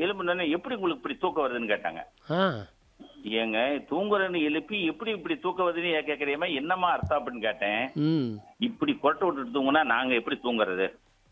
எழுப்புனோடனே எப்படி உங்களுக்கு இப்படி தூக்கம் வருதுன்னு கேட்டாங்க ஆ ஏங்க தூங்குறேன்னு எழுப்பி எப்படி இப்படி தூக்கம் வருதுன்னு ஏன் கேட்கறியமா என்னம்மா அர்த்தம் அப்படின்னு கேட்டேன் ம் இப்படி கொட்டை விட்டுட்டு தூங்குனா நாங்க எப்படி தூங்குறது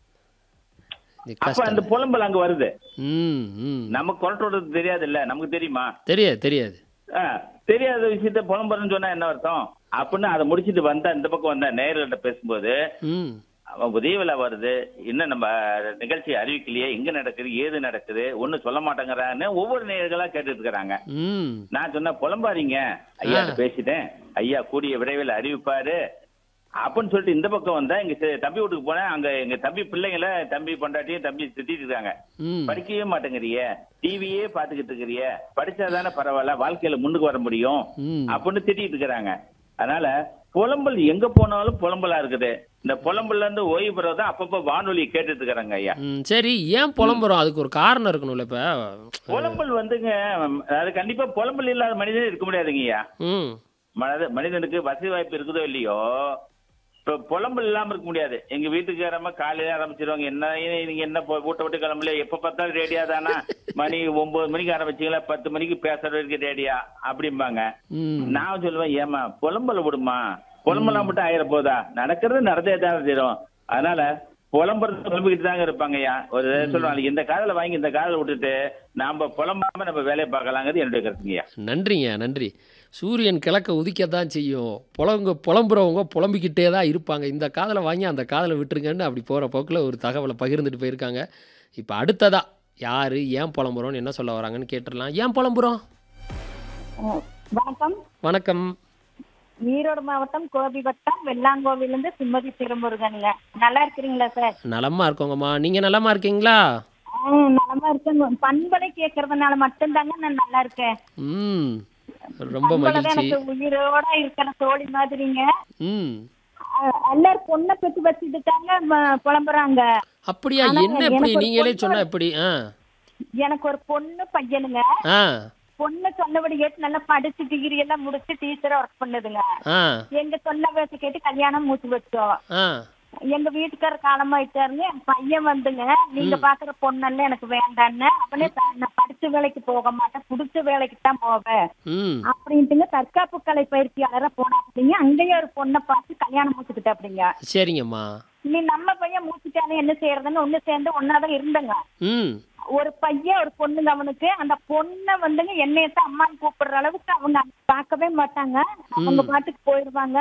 இது அப்ப அந்த கஷ்டம் புலம்பல் அங்க வருது ம் ம் நமக்கு கொரட்டை விடுறது தெரியாது இல்ல நமக்கு தெரியுமா தெரியாது தெரியாது ஆ, தெரியாத விஷயத்த புலம்புறன்னு சொன்னா என்ன அர்த்தம் அப்படின்னு அதை முடிச்சிட்டு வந்தா இந்த பக்கம் வந்தா நேர்கள்ட்ட பேசும்போது ம் அவன் உதய விழா வருது இன்னும் நம்ம நிகழ்ச்சி அறிவிக்கலையே எங்க நடக்குது ஏது நடக்குது ஒண்ணும் சொல்ல மாட்டேங்கிறான்னு ஒவ்வொரு நேர்களா கேட்டுட்டு இருக்கிறாங்க ம் நான் சொன்ன புலம்பாதீங்க ஐயா ஆ. பேசிட்டேன் ஐயா கூடிய விரைவில் அறிவிப்பாரு அப்படின்னு சொல்லிட்டு இந்த பக்கம் வந்தா எங்க சி- தம்பி வீட்டுக்கு போனேன் அங்க எங்க தம்பி பிள்ளைங்கள தம்பி பொண்டாட்டியும் தம்பி திட்டிட்டு இருக்காங்க ம் படிக்கவே மாட்டேங்கிறிய டிவியே பாத்துக்கிட்டு இருக்கிறிய படிச்சாதானே பரவாயில்ல வாழ்க்கையில முன்னுக்கு வர முடியும் ம் அப்படின்னு திட்டிட்டு இருக்கிறாங்க அதனால புலம்பல் எங்க போனாலும் புலம்பலா இருக்குது இந்த புலம்பல்ல இருந்து ஓய்வு பெறதான் அப்பப்ப வானொலி கேட்டுட்டு இருக்கிறாங்க ஐயா ம் சரி ஏன் புலம்புறோம் அதுக்கு ஒரு காரணம் இருக்கணும்ல இப்போ புலம்பல் வந்துங்க அது கண்டிப்பா புலம்பல் இல்லாத மனிதன் இருக்க முடியாதுங்க ஐயா ம் மனித- மனிதனுக்கு வசதி வாய்ப்பு இருக்குதோ இல்லையோ இப்ப புலம்பல் இல்லாம இருக்க முடியாது எங்க வீட்டுக்காரமா காலையில ஆரம்பிச்சிருவாங்க என்ன நீங்க என்ன போ- வீட்டை விட்டு கிளம்பல எப்ப பார்த்தாலும் ரேடியா தானா மணி ஒன்பது மணிக்கு ஆரம்பிச்சீங்களா பத்து மணிக்கு பேசுற வரைக்கும் ரேடியா அப்படிம்பாங்க ம் நான் சொல்லுவேன் ஏமா புலம்பல விடுமா புலம்பலாம் மட்டும் ஆயிர போதா நடக்கிறது நடந்தே தான் தரும் அதனால புலம்புறது புலம்பிக்கிட்டு தாங்க இருப்பாங்கய்யா ஒரு சொல்லுவாங்க இந்த காதல வாங்கி இந்த காதல விட்டுட்டு நாம புலம்பாம நம்ம வேலையை பார்க்கலாங்கிறது என்னுடைய கருத்துங்கய்யா நன்றிங்க நன்றி சூரியன் கிழக்க உதிக்க தான் செய்யும் புலங்க புலம்புறவங்க புலம்பிக்கிட்டே தான் இருப்பாங்க இந்த காதலை வாங்கி அந்த காதலை விட்டுருங்கன்னு அப்படி போகிற போக்கில் ஒரு தகவலை பகிர்ந்துட்டு போயிருக்காங்க இப்போ அடுத்ததா யார் ஏன் புலம்புறோம்னு என்ன சொல்ல வராங்கன்னு கேட்டுடலாம் ஏன் புலம்புறோம் அஹ் வணக்கம் வணக்கம் ஈரோடு மாவட்டம் கோபி வட்டம் வெள்ளாங்கோவிலிருந்து சுமதி திருமுருகனுங்க நல்லா இருக்கிறீங்களா சார் நலமா இருக்கோங்கம்மா நீங்கள் நலமா இருக்கீங்களா ஆஹ் நலமா இருக்கேங்க பண்பலை கேட்கறதுனால மட்டும்தாங்க நான் நல்லா இருக்கேன் ம் ரொம்ப பண்பலை தான் மகிழ்ச்சி எனக்கு உயிரோட இருக்கிற தோழி மாதிரிங்க ம் அஹ் எல்லாரும் பொண்ணை பெற்று வச்சுட்டுட்டாங்க ம- புலம்புறாங்க அப்படியா ஆனா என்ன இப்படி எனக்கு ஒரு நீங்களே பொண்ணு சொன்னா எப்படி ஆ எனக்கு ஒரு பொண்ணு பையனுங்க ஆ பொண்ணு சொன்னபடி கேட்டு நல்லா படிச்சு டிகிரி எல்லாம் முடிச்சு டீச்சரா ஒர்க் பண்ணுதுங்க ஆ எங்க சொன்ன பேச கேட்டு கல்யாணம் மூச்சு வச்சோம் ஆ எங்க வீட்டுக்காரர் காலமாயிட்டாருங்க என் பையன் வந்துங்க நீங்க பாக்குற பொண்ணெல்லாம் எனக்கு வேண்டான்னு அவனே த- நான் படிச்ச வேலைக்கு போக மாட்டேன் புடிச்ச வேலைக்கு தான் போவேன் ம் அப்படின்ட்டுங்க தற்காப்பு கலை பயிற்சியாளரா போனா அப்படிங்க அங்கேயே ஒரு பொண்ணை பார்த்து கல்யாணம் மூச்சுக்கிட்ட அப்படிங்க சரிங்கம்மா நீ நம்ம பையன் மூச்சுட்டானே என்ன செய்யறதுன்னு ஒண்ணு சேர்ந்து ஒன்னாதான் இருந்தங்க ம் ஒரு பையன் ஒரு பொண்ணுங்க அவனுக்கு அந்த பொண்ணை வந்துங்க என்னையத்தான் அம்மான்னு கூப்பிடுற அளவுக்கு அவங்க பார்க்கவே மாட்டாங்க அவங்க பாட்டுக்கு போயிடுவாங்க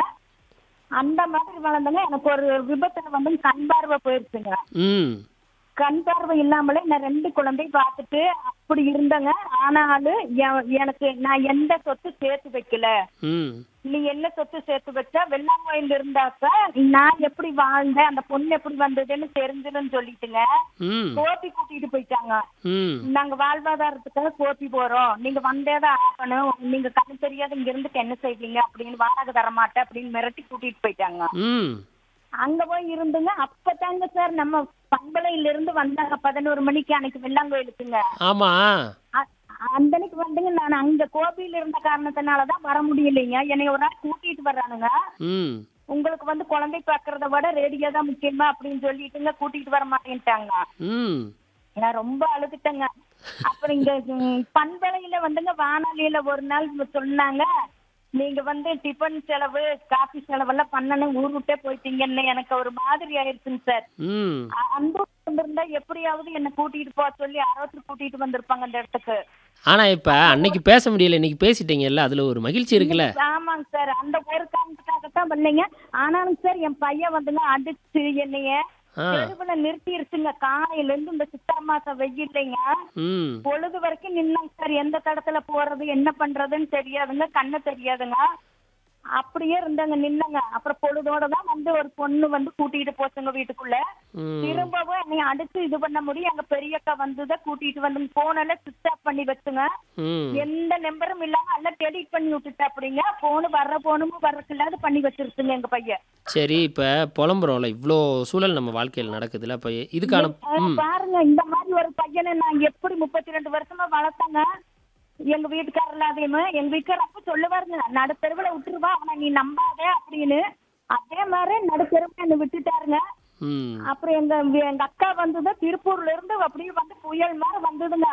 அந்த மாதிரி வளர்ந்தங்க எனக்கு ஒரு விபத்துல வந்து கண் பார்வை போயிருச்சுங்க ம் கண் பார்வை இல்லாமலே நான் ரெண்டு குழந்தை பார்த்துட்டு அப்படி இருந்தேங்க ஆனாலும் எ- எனக்கு நான் எந்த சொத்து சேர்த்து வைக்கல ம் நீ என்ன சொத்து சேர்த்து வச்சா வெள்ளாங்கோயில் இருந்தாக்க நான் எப்படி வாழ்ந்தேன் அந்த பொண்ணு எப்படி வந்ததுன்னு தெரிஞ்சிடும் சொல்லிட்டுங்க ம் கோபி கூட்டிட்டு போயிட்டாங்க ம் நாங்க வாழ்வாதாரத்துக்காக கோபி போறோம் நீங்க வந்தேதான் ஆகணும் நீங்க கண்ணு தெரியாத இங்க இருந்துட்டு என்ன செய்வீங்க அப்படின்னு வாடகை தர மாட்டேன் அப்படின்னு மிரட்டி கூட்டிட்டு போயிட்டாங்க ம் அங்க போய் இருந்துங்க அப்பதாங்க சார் நம்ம பண்பலையில இருந்து வந்தாங்க பதினோரு மணிக்கு அன்னைக்கு வெள்ளாங்கோயிலுக்குங்க ஆமாம் அ- அந்த அன்னைக்கு வந்துங்க நான் அங்க கோபியில இருந்த காரணத்தினாலதான் வர முடியலைங்க என்னை ஒரு நாள் கூட்டிட்டு வர்றானுங்க ம் உங்களுக்கு வந்து குழந்தை பாக்குறத விட ரேடியோ தான் முக்கியமா அப்படின்னு சொல்லிட்டுங்க கூட்டிட்டு வர மாட்டேன்ட்டாங்க ம் நான் ரொம்ப அழுதுட்டேங்க அப்புறம் இங்க ம், பண்பலையில வந்துங்க வானொலியில ஒரு நாள் சொன்னாங்க நீங்க வந்து டிஃபன் செலவு காஃபி செலவெல்லாம் பண்ணணும் ஊர் விட்டே போயிட்டீங்கன்னு எனக்கு ஒரு மாதிரி ஆயிடுச்சுங்க சார் ம் அ- அந்த ஊர் வந்திருந்தா எப்படியாவது என்ன கூட்டிட்டு போக சொல்லி அறுபத்தி கூட்டிட்டு வந்திருப்பாங்க அந்த இடத்துக்கு ஆனால் இப்போ அன்னைக்கு பேச முடியல இன்னைக்கு பேசிட்டீங்கல்ல அதில் ஒரு மகிழ்ச்சி இருக்குல்ல ஆமாங்க சார் அந்த ஒரு காரணத்துக்காகத்தான் பண்ணீங்க ஆனாலும் சார் என் பையன் வந்துங்க அடிச்சு என்னைய ஆ தெருவுல நிறுத்திருச்சுங்க காலையில இருந்து இந்த சித்திரை மாசம் வெயில்லைங்க ம் பொழுது வரைக்கும் நின்னாங்க சார் எந்த தடத்துல போறது என்ன பண்றதுன்னு தெரியாதுங்க கண்ணு தெரியாதுங்க அப்படியே இருந்தாங்க நின்னங்க அப்புறம் பொழுதோட தான் வந்து ஒரு பொண்ணு வந்து கூட்டிட்டு போச்சுங்க வீட்டுக்குள்ள ம் திரும்பவும் நீ அடிச்சு இது பண்ண முடியும் எங்க பெரியக்கா வந்ததை கூட்டிட்டு வந்து போனெல்லாம் சுவிட்ச் ஆஃப் பண்ணி வச்சுங்க ம் எந்த நம்பரும் இல்லாம எல்லாம் டெலிட் பண்ணி விட்டுட்டா அப்படிங்க போனு வர்ற போனும் வர்றதுக்கு இல்லாத பண்ணி வச்சிருச்சுங்க எங்க பையன் சரி இப்போ புலம்புறோம்ல இவ்வளோ சூழல் நம்ம வாழ்க்கையில் நடக்குதுல்ல இப்போ இதுக்கான அஹ் ம் பாருங்க இந்த மாதிரி ஒரு பையனை நான் எப்படி முப்பத்தி ரெண்டு வருஷமா வளர்த்தேங்க எங்க வீட்டுக்காரர் இல்லாதையுமே எங்க வீட்டுக்காரர் அப்ப சொல்லுவாருங்க நடுத்தெருவுல விட்டுருவா ஆனா நீ நம்பாத அப்படின்னு அதே மாதிரி நடுத்தெருவுல என்ன விட்டுட்டாருங்க ம் அப்புறம் எங்க எங்க அக்கா வந்தது திருப்பூர்ல இருந்து அப்படியே வந்து புயல் மாதிரி வந்ததுங்க